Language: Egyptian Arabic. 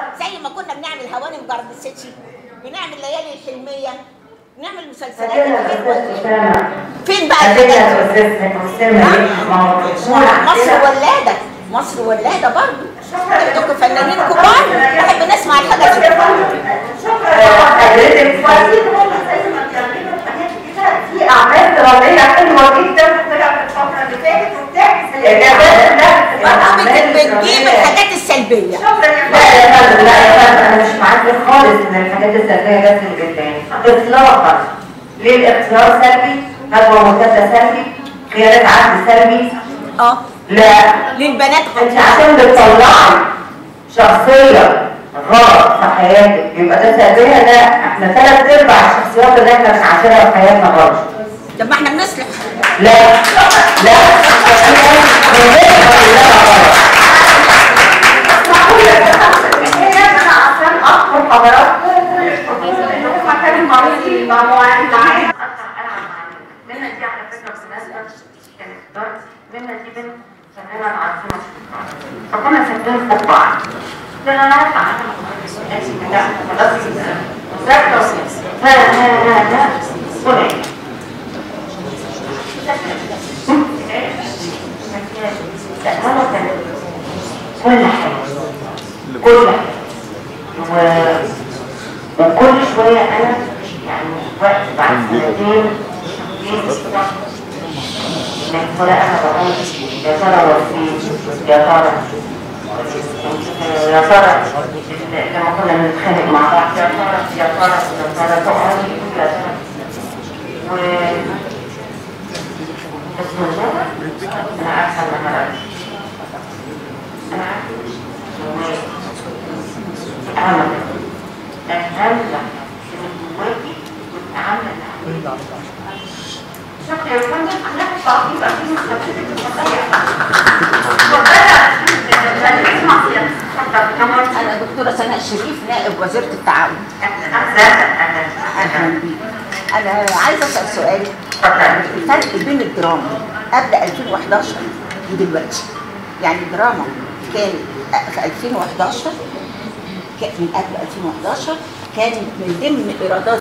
زي ما كنا بنعمل هوانم جارد السيتي بنعمل ليالي الحلميه بنعمل مسلسلات هدينا حلوة. الأستاذ أسامة فين بقى هدينا الحاجات دي؟ الأستاذ أسامة دي موجودة مصر ولاده مصر ولاده برضه انتوا فنانين كبار نحب نسمع الحاجات دي في أعمال درامية حلوة جدا طلعت الفترة اللي فاتت وبتعكس برضه بتجيب الحاجات السلبيه لا يا فندم لا يا فندم انا مش معاك خالص ان الحاجات السلبيه بس اللي بتبان اطلاقا ليه الاختيار سلبي ندوه مرتده سلبي خيانات عقد سلبي اه لا للبنات انت عشان بتطلعي شخصيه غلط في حياتك يبقى ده سلبيه لا احنا ثلاث ارباع الشخصيات اللي احنا بنعاشرها في حياتنا غلط طب ما احنا بنصلح لا لا من غير ما كلها غلط عشان اخبر حضراتكم ان هم كانوا معروفين مجموعات معايا منى دي على فكره بالنسبه كانت دارت منى دي بنت فنانه عظيمه فكنا ساكنين فوق بعض لا لا لا لا خلاص ذاكره ها ها ها ها قولي كل حاجة كل حاجة و... وكل شوية أنا يعني وقت بعد سنتين لكن لا أنا بقول يا ترى وفين يا ترى يا ترى لما كنا بنتخانق مع بعض يا ترى يا ترى يا ترى تقعدي يا ترى و بس من جوه أنا عارفة إنها رأيي أنا عارفة أعمل أتهلى من جواكي وأتعامل شكرا يا فندم أنا بعطي بقى في مخططات انا دكتوره سناء شريف نائب وزيره التعاون اهلا بيك انا عايزه اسال سؤال الفرق بين الدراما قبل 2011 ودلوقتي يعني الدراما كان في 2011 كان من قبل 2011 كان من ضمن ايرادات